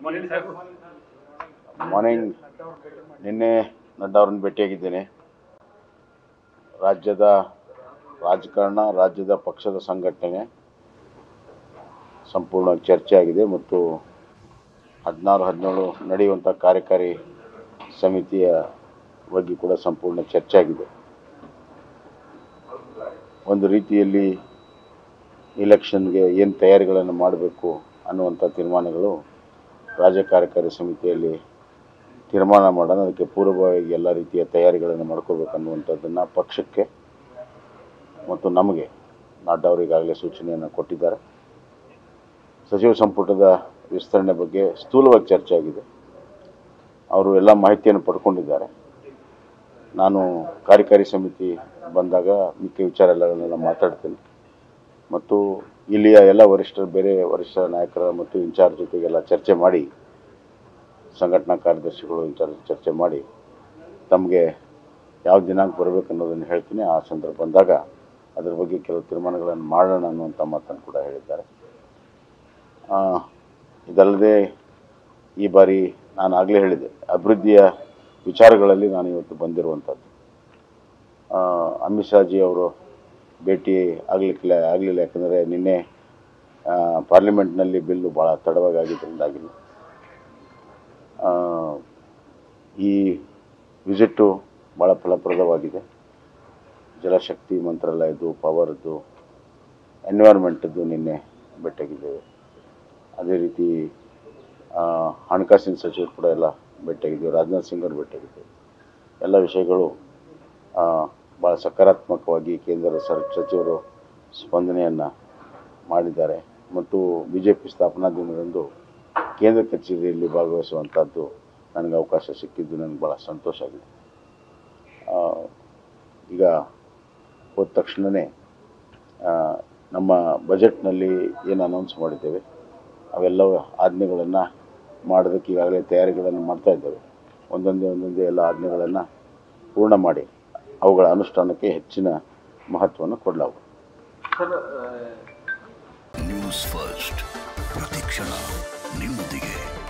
morning ನಿನ್ನೆ ನಡ್ಡಾ ಅವ್ರನ್ನ ಭೇಟಿಯಾಗಿದ್ದೇನೆ ರಾಜ್ಯದ ರಾಜಕಾರಣ ರಾಜ್ಯದ ಪಕ್ಷದ ಸಂಘಟನೆ ಸಂಪೂರ್ಣ ಚರ್ಚೆ ಆಗಿದೆ ಮತ್ತು ಹದಿನಾರು ಹದಿನೇಳು ನಡೆಯುವಂಥ ಕಾರ್ಯಕಾರಿ ಸಮಿತಿಯ ಬಗ್ಗೆ ಕೂಡ ಸಂಪೂರ್ಣ ಚರ್ಚೆ ಆಗಿದೆ ಒಂದು ರೀತಿಯಲ್ಲಿ ಇಲೆಕ್ಷನ್ಗೆ ಏನು ತಯಾರಿಗಳನ್ನು ಮಾಡಬೇಕು ಅನ್ನುವಂಥ ತೀರ್ಮಾನಗಳು ರಾಜ್ಯ ಕಾರ್ಯಕಾರಿ ಸಮಿತಿಯಲ್ಲಿ ತೀರ್ಮಾನ ಮಾಡೋಣ ಅದಕ್ಕೆ ಪೂರ್ವಭಾವಿಯಾಗಿ ಎಲ್ಲ ರೀತಿಯ ತಯಾರಿಗಳನ್ನು ಮಾಡ್ಕೋಬೇಕು ಅನ್ನುವಂಥದ್ದನ್ನು ಪಕ್ಷಕ್ಕೆ ಮತ್ತು ನಮಗೆ ನಾಡ್ಡ ಅವರಿಗಾಗಲೇ ಸೂಚನೆಯನ್ನು ಕೊಟ್ಟಿದ್ದಾರೆ ಸಚಿವ ಸಂಪುಟದ ವಿಸ್ತರಣೆ ಬಗ್ಗೆ ಸ್ಥೂಲವಾಗಿ ಚರ್ಚೆ ಆಗಿದೆ ಅವರು ಎಲ್ಲ ಮಾಹಿತಿಯನ್ನು ಪಡ್ಕೊಂಡಿದ್ದಾರೆ ನಾನು ಕಾರ್ಯಕಾರಿ ಸಮಿತಿ ಬಂದಾಗ ಮಿಕ್ಕ ವಿಚಾರ ಎಲ್ಲಗಳನ್ನೆಲ್ಲ ಮಾತಾಡ್ತೀನಿ ಮತ್ತು ಇಲ್ಲಿಯ ಎಲ್ಲ ವರಿಷ್ಠರು ಬೇರೆ ವರಿಷ್ಠ ನಾಯಕರ ಮತ್ತು ಇನ್ಚಾರ್ಜ್ ಜೊತೆಗೆಲ್ಲ ಚರ್ಚೆ ಮಾಡಿ ಸಂಘಟನಾ ಕಾರ್ಯದರ್ಶಿಗಳು ಇನ್ಚಾರ್ಜ್ ಚರ್ಚೆ ಮಾಡಿ ತಮಗೆ ಯಾವ ದಿನಾಂಕ ಬರಬೇಕು ಅನ್ನೋದನ್ನು ಹೇಳ್ತೀನಿ ಆ ಸಂದರ್ಭ ಬಂದಾಗ ಅದ್ರ ಬಗ್ಗೆ ಕೆಲವು ತೀರ್ಮಾನಗಳನ್ನು ಮಾಡೋಣ ಅನ್ನುವಂಥ ಮಾತನ್ನು ಕೂಡ ಹೇಳಿದ್ದಾರೆ ಆ, ಇದಲ್ಲದೆ ಈ ಬಾರಿ ನಾನು ಆಗಲೇ ಹೇಳಿದೆ ಅಭಿವೃದ್ಧಿಯ ವಿಚಾರಗಳಲ್ಲಿ ನಾನು ಇವತ್ತು ಬಂದಿರುವಂಥದ್ದು ಆ, ಅಮಿತ್ ಶಾಜಿ ಅವರು ಭೇಟಿ ಆಗಲಿಕ್ಕಿಲ್ಲ ಆಗಲಿಲ್ಲ ಯಾಕಂದರೆ ನಿನ್ನೆ ಆ, ಪಾರ್ಲಿಮೆಂಟ್ನಲ್ಲಿ ಬಿಲ್ಲು ಭಾಳ ತಡವಾಗಿ ಆಗಿದ್ದರಿಂದಾಗಿಲ್ಲ ಆ, ಈ ವಿಸಿಟ್ಟು ಭಾಳ ಫಲಪ್ರದವಾಗಿದೆ ಜಲಶಕ್ತಿ ಮಂತ್ರಾಲಯದ್ದು ಪವರ್ದು ಎನ್ವೈರ್ಮೆಂಟದ್ದು ನಿನ್ನೆ ಭೇಟಿಯಾಗಿದ್ದೇವೆ ಅದೇ ರೀತಿ ಆ, ಹಣಕಾಸಿನ ಸಚಿವರು ಕೂಡ ಎಲ್ಲ ಭೇಟಿಯಾಗಿದ್ದೇವೆ ರಾಜನಾಥ್ ಸಿಂಗ್ ಅವರು ಭೇಟಿಯಾಗಿದ್ದೇವೆ ಎಲ್ಲ ವಿಷಯಗಳು ಆ, ಭಾಳ ಸಕಾರಾತ್ಮಕವಾಗಿ ಕೇಂದ್ರ ಸರ್ ಸಚಿವರು ಸ್ಪಂದನೆಯನ್ನು ಮಾಡಿದ್ದಾರೆ ಮತ್ತು ಬಿ ಜೆ ಪಿ ಸ್ಥಾಪನಾ ದಿನದಂದು ಕೇಂದ್ರ ಕಚೇರಿಯಲ್ಲಿ ಭಾಗವಹಿಸುವಂಥದ್ದು ನನಗೆ ಅವಕಾಶ ಸಿಕ್ಕಿದ್ದು ನನಗೆ ಭಾಳ ಸಂತೋಷ ಆಗಿದೆ ಆ, ಈಗ ಹೋದ ತಕ್ಷಣವೇ ನಮ್ಮ ಬಜೆಟ್ನಲ್ಲಿ ಏನು ಅನೌನ್ಸ್ ಮಾಡಿದ್ದೇವೆ ಅವೆಲ್ಲ ಆಜ್ಞೆಗಳನ್ನು ಮಾಡೋದಕ್ಕೆ ಈಗಾಗಲೇ ತಯಾರಿಗಳನ್ನು ಮಾಡ್ತಾ ಇದ್ದೇವೆ ಒಂದೊಂದೇ ಒಂದೊಂದೇ ಎಲ್ಲ ಆಜ್ಞೆಗಳನ್ನು ಪೂರ್ಣ ಮಾಡಿ ಅವುಗಳ ಅನುಷ್ಠಾನಕ್ಕೆ ಹೆಚ್ಚಿನ ಮಹತ್ವವನ್ನು ಕೊಡಲಾಗುವುದು ನ್ಯೂಸ್ ಫಸ್ಟ್ ಪ್ರತಿಕ್ಷಣ ನಿಮ್ಮೊಂದಿಗೆ